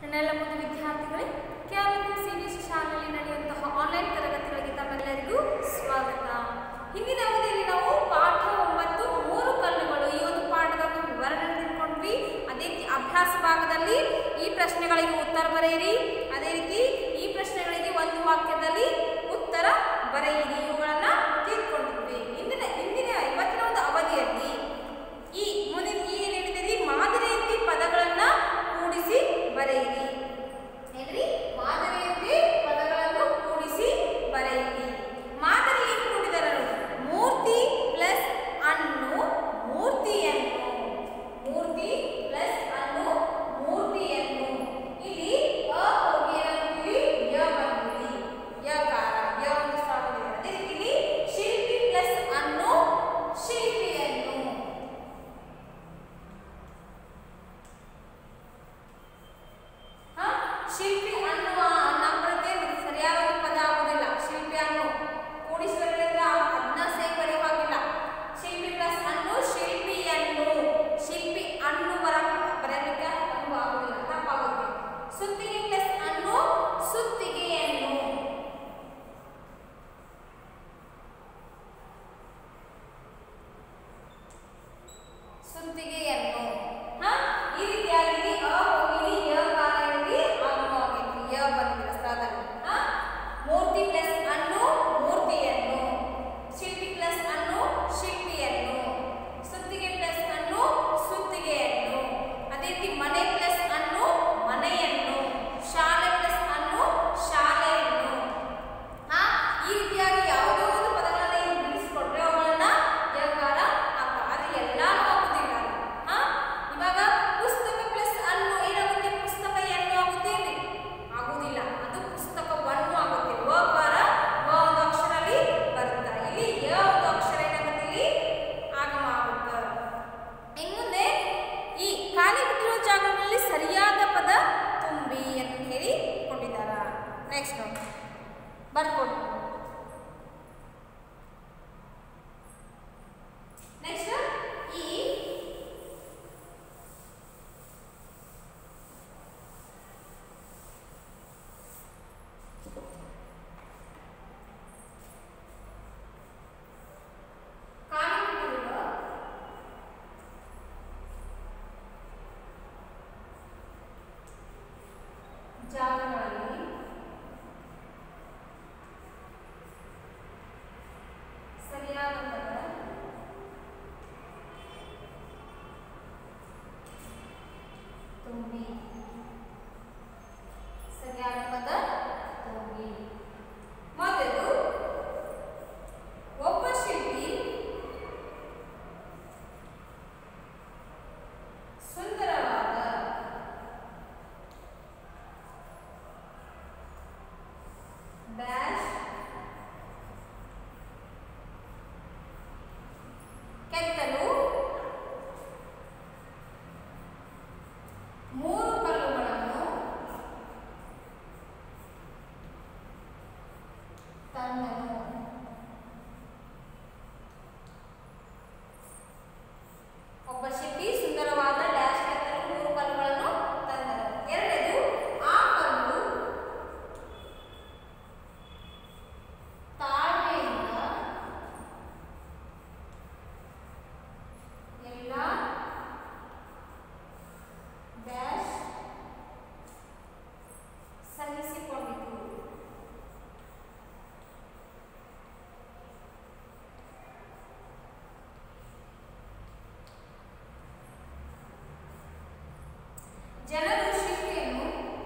ನನ್ನೆಲ್ಲ ಮುಂದೆ ವಿದ್ಯಾರ್ಥಿಗಳೇ ಕೇವಲ ಸಿ ಬಿ ಎಸ್ ಶಾಲೆಯಲ್ಲಿ ನಡೆಯುವಂತಹ ಆನ್ಲೈನ್ ತರಗತಿಗಳಿಗೆ ತಮ್ಮೆಲ್ಲರಿಗೂ ಸ್ವಾಗತ ಹಿಂದಿನ ಅವಧಿಯಲ್ಲಿ ನಾವು ಪಾಠ ಒಂಬತ್ತು ಮೂರು ಕಲ್ಲುಗಳು ಈ ಒಂದು ಪಾಠದ ಒಂದು ವಿವರಣೆ ತಿಳ್ಕೊಂಡ್ವಿ ಅದೇ ರೀತಿ ಅಭ್ಯಾಸ ಭಾಗದಲ್ಲಿ ಈ ಪ್ರಶ್ನೆಗಳಿಗೆ ಉತ್ತರ ಬರೆಯಿರಿ ಅದೇ ರೀತಿ ಈ ಪ್ರಶ್ನೆಗಳಿಗೆ ಒಂದು ವಾಕ್ಯದಲ್ಲಿ ಉತ್ತರ ಬರೆಯಿರಿ ಇವುಗಳನ್ನ ತಿಳ್ಕೊಂಡಿದ್ವಿ ಇಂದಿನ ಇಂದಿನ ಇವತ್ತಿನ ಒಂದು ಅವಧಿಯಲ್ಲಿ ಈ ಮುಂದಿನ ಈ ಏನ್ ಹೇಳಿದಿರಿ ಮಾದರಿಯಲ್ಲಿ ಪದಗಳನ್ನ ಕೂಡಿಸಿ ಬರೆಯಿರಿ ಏನ್ರಿ ಮಾದರಿಯಲ್ಲಿ ಪದಗಳನ್ನು ಕೂಡಿಸಿ ಬರೆಯಿರಿ ಮಾದರಿ ಏನು ಕೊಟ್ಟಿದ್ದಾರೆ ನೋಡಿ ಮೂರ್ತಿ ಪ್ಲಸ್ ಅನ್ನು ಮೂರ್ತಿಯನ್ನು ಮೂರ್ತಿ ಪ್ಲಸ್ ಅನ್ನು ಮೂರ್ತಿಯನ್ನು ಇಲ್ಲಿ ಅ ಹೋಗಿ ಏನಾಗ್ತೀವಿ ಯ ಬಂದಿರಿ ಯಕಾರ ಯ ಒಂದು ಸ್ಥಾನದಲ್ಲಿ ಅದೇ ರೀತಿ ಇಲ್ಲಿ ಶಿಲ್ಪಿ ಪ್ಲಸ್ ಅನ್ನು ಶಿಲ್ಪಿಯನ್ನು ಹ? ಶಿಲ್ಪಿ ಅನ್ನುವ ನಮ್ರತೆ ಸರಿಯಾದ ಒಂದು ಪದ ಆಗುದಿಲ್ಲ ಶಿಲ್ಪಿ ಅನ್ನು ಕೂಡಿಸುವುದರಿಂದ ಅದನ್ನ ಸೇಮ್ ಬರೆಯುವಾಗಿಲ್ಲ ಶಿಲ್ಪಿ ಪ್ಲಸ್ ಅನ್ನು ಶಿಲ್ಪಿಯನ್ನು ಶಿಲ್ಪಿ ಅನ್ನು ಬರ ಬರೆಯಲಿಕ್ಕೆ ಅನುವು ಆಗುದಿಲ್ಲ ತಪ್ಪಾಗುತ್ತೆ ಸುತ್ತಿಗೆ ಪ್ಲಸ್ ಅನ್ನು ಸುತ್ತಿಗೆಯನ್ನು ಸುತ್ತಿಗೆಯನ್ನು ಹ? ಈ ರೀತಿಯಾಗಿ ಅ ಹೋಗಿ ಯ ಕಾಲದಲ್ಲಿ ಅನ್ನು ಆಗೈತಿ ಯ ಬಂದಿದೆ ಸ್ಥಳದಲ್ಲಿ ಹ? ಮೂರ್ತಿ ಪ್ಲಸ್ ಅನ್ನು ಮೂರ್ತಿಯನ್ನು ಶಿಲ್ಪಿ ಪ್ಲಸ್ ಅನ್ನು ಶಿಲ್ಪಿಯನ್ನು ಸುತ್ತಿಗೆ ಪ್ಲಸ್ ಅನ್ನು ಸುತ್ತಿಗೆಯನ್ನು ಅದೇ ರೀತಿ ಮನೆ ಪ್ಲಸ್ ಅನ್ನು ಮನೆಯನ್ನು ಶಾಲೆ ಪ್ಲಸ್ ಅನ್ನು ಶಾಲೆಯನ್ನು ಹಾ ಈ ರೀತಿಯಾಗಿ ಯಾವುದೋ ಒಂದು ಪದಗಳನ್ನ ಇಲ್ಲಿ ಬಿಡಿಸಿಕೊಟ್ರೆ ಅವುಗಳನ್ನ ಯಕಾರ ಆಗ್ತವೆ ಆದ್ರೆ ಎಲ್ಲಾನು ಆಗುದಿಲ್ಲ ಹಾ ಇವಾಗ ಪುಸ್ತಕ ಪ್ಲಸ್ ಅನ್ನು ಏನಾಗುತ್ತೆ ಪುಸ್ತಕ ಎನ್ನು ಆಗುತ್ತೆ ಇಲ್ಲಿ ಆಗುದಿಲ್ಲ ಅದು ಪುಸ್ತಕವನ್ನು ಆಗುತ್ತೆ ವಕಾರ ವ ಒಂದು ಅಕ್ಷರ ಅಲ್ಲಿ ಬರುತ್ತೆ ಇಲ್ಲಿ ಯ ಒಂದು ಅಕ್ಷರ ಏನಾಗುತ್ತೆ ಇಲ್ಲಿ ಆಗಮ ಆಗುತ್ತೆ ಇನ್ನು ಮುಂದೆ ಈ ಖಾಲಿ ಬಿಟ್ಟಿರೋ ಜಾಗಗಳಲ್ಲಿ ಸರಿಯಾದ ಪದ ತುಂಬಿ ಅಂತ ಹೇಳಿ ಕೊಟ್ಟಿದ್ದಾರ ನೆಕ್ಸ್ಟ್ ನೋಡಿ ಬರ್ಕೊಡಿ ನೆಕ್ಸ್ಟ್ ಈ ಕಾಣಿಕೆಗಳಿರೋ ಜಾಗಗಳಲ್ಲಿ ಸರಿಯಾದ ಪದ ತುಂಬಿ ಸರಿಯಾದ ಪದ ತುಂಬಿ ಮೊದಲು ಒಬ್ಬ ಶಿಲ್ಪಿ ಸುಂದರವಾದ ಡ್ಯಾಶ್ ಕೆತ್ತಲು ಮೂರು ಕಲ್ಲುಗಳನ್ನು ತಂದನು ಒಬ್ಬ ಶಿಲ್ಪಿ ಸುಂದರವಾದ ಡ್ಯಾಶ್ ಕೆತ್ತಲು ಮೂರು ಕಲ್ಲುಗಳನ್ನು ತಂದನು ಎರಡನೇದು ಆ ಕಲ್ಲು ತಾಳ್ಮೆಯಿಂದ ಎಲ್ಲ ಡ್ಯಾಶ್ ಸಹಿಸಿಕೊಂಡಿತು ಜನರು ಶಿಲ್ಪಿಯನ್ನು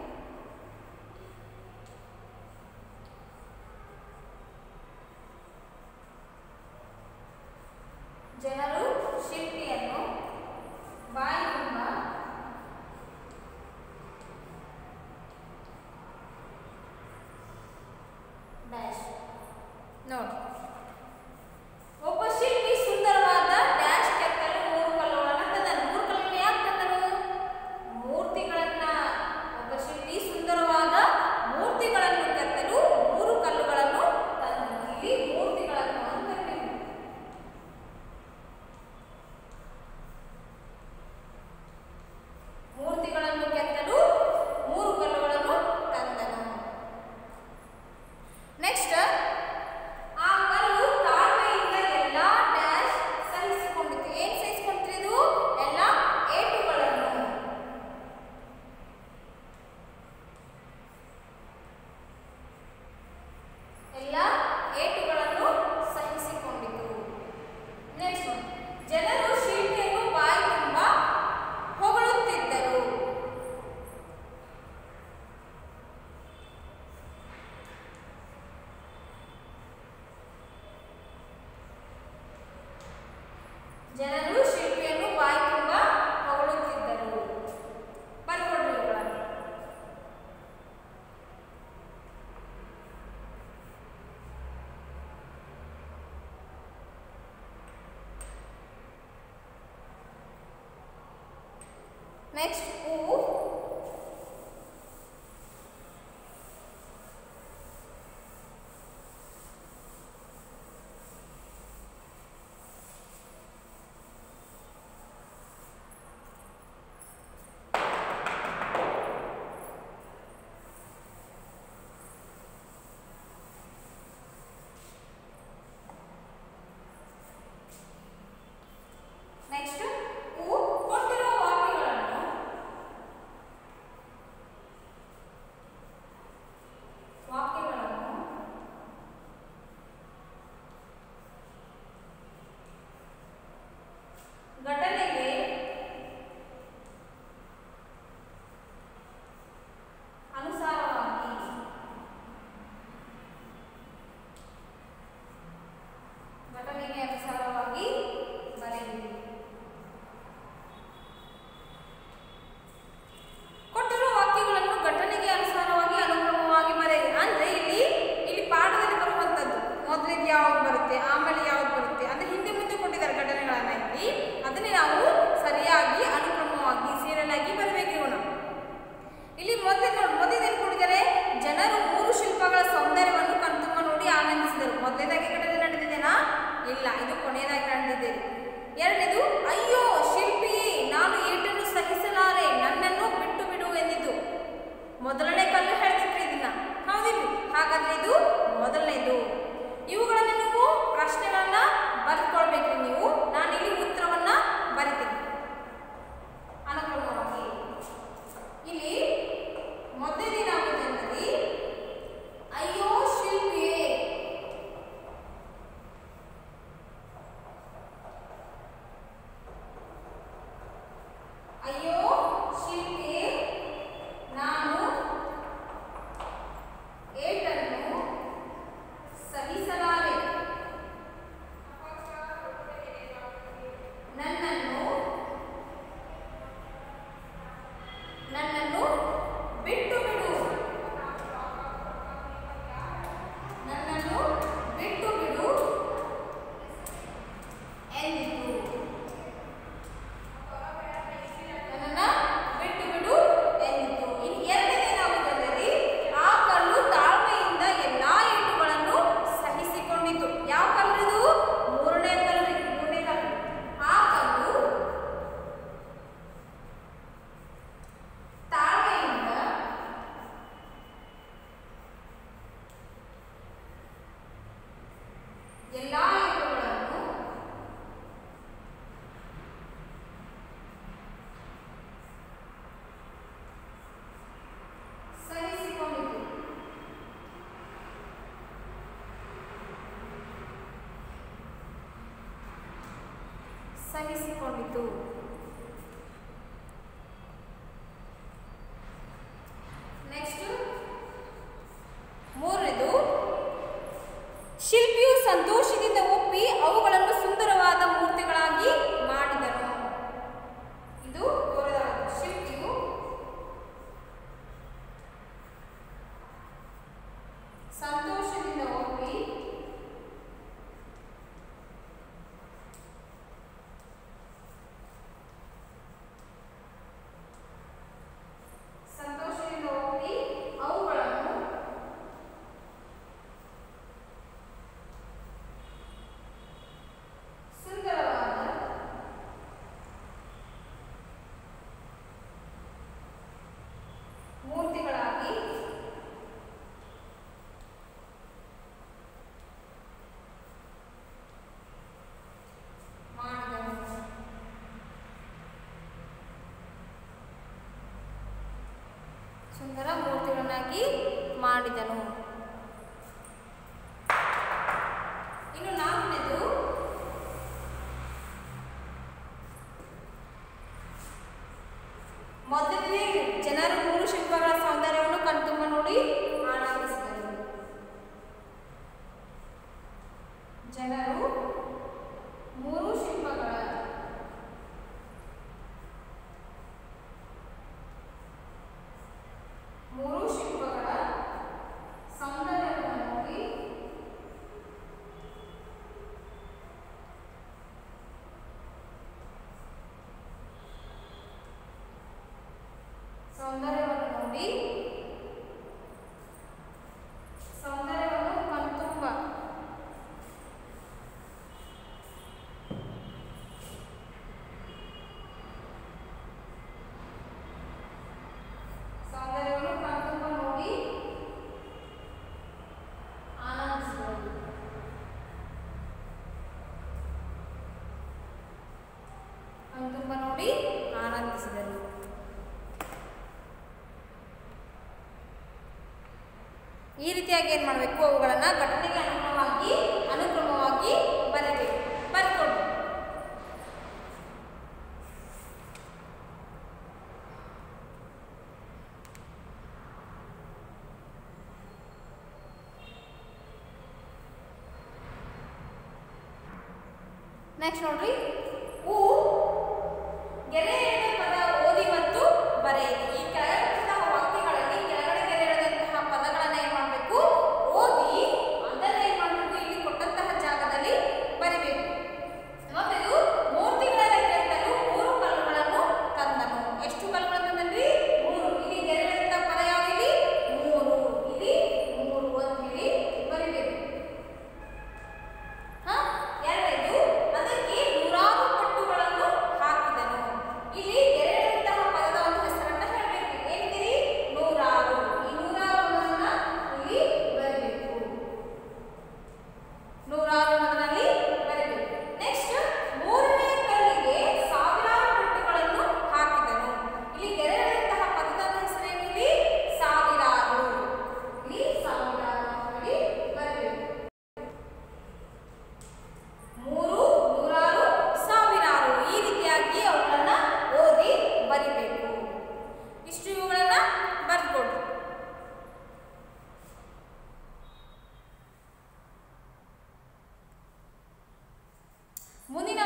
ಜನರು ಶಿಲ್ಪಿಯನ್ನು ಬಾಯಿ ತುಂಬ ಡ್ಯಾಶ್ ನೋಡಿ ಒಬ್ಬ ಶಿಲ್ಪಿ ಸುಂದರವಾದ ಡ್ಯಾಶ್ ಕೆತ್ತಲು ಮೂರು ಕಲ್ಲುಗಳನ್ನು ತಂದನು ಮೂರು ಕಲ್ಲುಗಳು ಯಾಕೆ ತಂದನು ಮೂರ್ತಿಗಳನ್ನ ಒಬ್ಬ ಶಿಲ್ಪಿ ಸುಂದರವಾದ ಮೂರ್ತಿಗಳನ್ನು ಕೆತ್ತಲು ಮೂರು ಕಲ್ಲುಗಳನ್ನು ತಂದನು ಇಲ್ಲಿ ಮೂರ್ತಿಗಳನ್ನು ಅಂತ ಕರೀತೀವಿ. ಮೂರ್ತಿಗಳನ್ನು ಕೆತ್ತಲು ಮೂರು ನೆಕ್ಸ್ಟ್ ಹೂ ನೆಕ್ಸ್ಟ್ ಹೂ ಕೊಟ್ಟಿರುವ ವಾಕ್ಯಗಳನ್ನು ವಾಕ್ಯಗಳನ್ನು ಘಟನೆಗೆ ಅನುಸಾರವಾಗಿ ಘಟನೆಗೆ ಅನುಸಾರವಾಗಿ ಬರೆಯಿರಿ ಕೊಟ್ಟಿರುವ ವಾಕ್ಯಗಳನ್ನು ಘಟನೆಗೆ ಅನುಸಾರವಾಗಿ ಅನುಕ್ರಮವಾಗಿ ಬರೆಯಿರಿ ಅಂದ್ರೆ ಇಲ್ಲಿ ಇಲ್ಲಿ ಪಾಠದಲ್ಲಿ ಬರುವಂತದ್ದು ಮೊದಲಿಗೆ ಯಾವ್ದು ಬರುತ್ತೆ ಆಮೇಲೆ ಯಾವ್ದು ಬರುತ್ತೆ ಅಂದ್ರೆ ಹಿಂದೆ ಮುಂದೆ ಕೊಟ್ಟಿದ್ದಾರೆ ಘಟನೆಗಳನ್ನ ಇಲ್ಲಿ ಅದನ್ನೇ ನಾವು ಸರಿಯಾಗಿ ಅನುಕ್ರಮವಾಗಿ ಸೀರಿಯಲ್ ಆಗಿ ಬರಬೇಕು ಇವನು ಇಲ್ಲಿ ಮೊದಲೇ ನೋಡಿ ಮೊದಲೇನು ಕೊಟ್ಟಿದ್ದಾರೆ ಜನರು ಮೂರು ಶಿಲ್ಪಗಳ ಸೌಂದರ್ಯವನ್ನು ಕಣ್ತುಂಬ ನೋಡಿ ಆನಂದಿಸಿದರು ಮೊದಲನೇದಾಗಿ ಘಟನೆ ನಡೆದಿದೆನಾ ಇಲ್ಲ ಇದು ಕೊನೆಯದಾಗಿ ನಡೆದಿದೆ ಎರಡನೇದು ಅಯ್ಯೋ ಶಿಲ್ಪಿಯೇ ನಾನು ಏಟನ್ನು ಸಹಿಸಲಾರೆ ನನ್ನನ್ನು ಬಿಟ್ಟು ಬಿಡು ಎಂದಿತು ಮೊದಲನೇ ಕಲ್ಲು ಹೇಳ್ತಿದ್ರಿ ಇದನ್ನ ಹೌದಿಲ್ಲ ಹಾಗಾದ್ರೆ ಇದು ಮೊದಲನೇದು ಇವುಗಳನ್ನ ನೀವು ಪ್ರಶ್ನೆಗಳನ್ನ ಬರೆದುಕೊಳ್ಬೇಕ್ರಿ ನೀವು ನಾನು ಇಲ್ಲಿ ಉತ್ತರವನ್ನ ಬರಿತೀನಿ ಅನುಕ್ರಮವಾಗಿ ಇಲ್ಲಿ ಮೊದಲನೇದಾಗುವುದೆಂದರೆ ಅಯ್ಯೋ ಶಿಲ್ಪಿಯೇ ಅಯ್ಯೋ ಶಿಲ್ಪಿಯೇ ನಾನು ಏಟನ್ನು ಸಹಿಸಲಾರೆ ನನ್ನನ್ನು ನನ್ನನ್ನು ಬಿಟ್ಟು ಬಿಡು ನನ್ನನ್ನು ಬಿಟ್ಟು ಬಿಡು ಎಂದಿತು ನನ್ನನ್ನ ಬಿಟ್ಟು ಬಿಡು ಎಂದಿತು ಇನ್ನು ಎರಡನೇದಾಗುವುದರಲ್ಲಿ ಆ ಕಲ್ಲು ತಾಳ್ಮೆಯಿಂದ ಎಲ್ಲಾ ಏಟುಗಳನ್ನು ಸಹಿಸಿಕೊಂಡಿತು ಯಾವ ಕಲ್ಲು ಇದು ಮೂರನೇ ಕಲ್ಲು ರೀ, ಮೂರನೇ ಕಲ್ಲು ಆ ಕಲ್ಲು ತಾಳ್ಮೆಯಿಂದ ಎಲ್ಲಾ ಏಟುಗಳನ್ನು ಸಹಿಸಿಕೊಂಡಿತು ಸಹಿಸಿಕೊಂಡಿತು ನೆಕ್ಸ್ಟ್ ಮೂರನೇದು ಶಿಲ್ಪಿಯು ಸಂತೋಷದಿಂದ ಒಪ್ಪಿ ಅವುಗಳನ್ನು ಸುಂದರವಾದ ಮೂರ್ತಿಗಳಾಗಿ ಮಾಡಿದನು ಇದು ಮೂರನೇದಾಗಿದೆ. ಶಿಲ್ಪಿಯು ಸಂತೋಷದಿಂದ ಒಪ್ಪಿ ಸಂತೋಷದಿಂದ ಒಪ್ಪಿ ಅವುಗಳನ್ನು ಸುಂದರವಾದ ಮೂರ್ತಿಗಳಾಗಿ ಮಾಡಿದನು ಸುಂದರ ಮೂರ್ತಿಗಳನ್ನಾಗಿ ಮಾಡಿದನು ಇನ್ನು ನಾಲ್ಕನೇದು ಮೊದಲನೇ ಜನರು ಮೂರು ಶಿಲ್ಪಗಳ ಸೌಂದರ್ಯವನ್ನು ಕಣ್ತುಂಬ ನೋಡಿ ಆನಂದಿಸಿದರು ಜನರು ಮೂರು ಶಿಲ್ಪಗಳ ಮೂರು ಶಿಲ್ಪಗಳ ಈ ರೀತಿಯಾಗಿ ಏನು ಮಾಡಬೇಕು ಅವುಗಳನ್ನು ಘಟನೆಗೆ ಅನುಕ್ರಮವಾಗಿ ಅನುಕ್ರಮವಾಗಿ ಬರಬೇಕು ಬರ್ಕೊಂಡು ನೆಕ್ಸ್ಟ್ ನೋಡ್ರಿ ಹೂ ಗೆರೆ ಎಳೆದ ಪದ ಓದಿ ಮತ್ತು ಬರೆಯಿರಿ ಈ ಕೆಳಗಿನ ವಾಕ್ಯಗಳಲ್ಲಿ ಕೆಳಗಡೆ ಗೆರೆ ಎಳೆದಂತಹ ಪದಗಳನ್ನು ಏನು ಮಾಡಬೇಕು ಓದಿ ಅದನ್ನ ಏನು ಮಾಡಬೇಕು ಇಲ್ಲಿ ಕೊಟ್ಟಂತಹ ಜಾಗದಲ್ಲಿ ಬರಿಬೇಕು ಮೊದಲು ಮೂರ್ತಿಗಳ ಲೆಕ್ಕೆತ್ತಲು ಮೂರು ಕಲ್ಲುಗಳನ್ನು ತಂದನು ಎಷ್ಟು ಕಲ್ಲುಗಳನ್ನು ತಂದನ್ರಿ ಮೂರು ಇಲ್ಲಿ ಗೆರೆ ಎಳೆದಂತಹ ಪದ ಯಾವುದು ಇಲ್ಲಿ ಮೂರು ಇಲ್ಲಿ ಮೂರು ಅಂತ ಹೇಳಿ ಬರಿಬೇಕು ಹ? ಎರಡನೇದು ಅದಕ್ಕೆ ನೂರಾರು ಪಟ್ಟುಗಳನ್ನು ಹಾಕಿದನು ಇಲ್ಲಿ ಎರಡಂತಹ ಪದದ ಒಂದು ಹೆಸರನ್ನ ಹೇಳಬೇಕು ಏನಿದೆ ನೂರಾರು ಈ ನೂರಾರುವನ್ನ ಇಲ್ಲಿ ಬರಬೇಕು ನೂರಾರು ಅನ್ನೋದ್ರಲ್ಲಿ ಬರಬೇಕು ನೆಕ್ಸ್ಟ್ ಮೂರನೇ ಕಲ್ಲಿಗೆ ಸಾವಿರಾರು ಪಟ್ಟುಗಳನ್ನು ಹಾಕಿದನು ಇಲ್ಲಿ ಗೆರೆಯಂತಹ ಪದದ ಹೆಸರೇನು ಇಲ್ಲಿ ಸಾವಿರಾರು ಇಲ್ಲಿ ಸಾವಿರಾರು ಅಂತ ಹೇಳಿ ಬರಬೇಕು ಮೂರು ನೂರಾರು ಸಾವಿರಾರು ಈ ರೀತಿಯಾಗಿ ಅವುಗಳನ್ನ ಓದಿ ಬರಿಬೇಕು ಇಷ್ಟು ಇವುಗಳನ್ನ ಬರ್ಕೊಡು ಮುಂದಿನ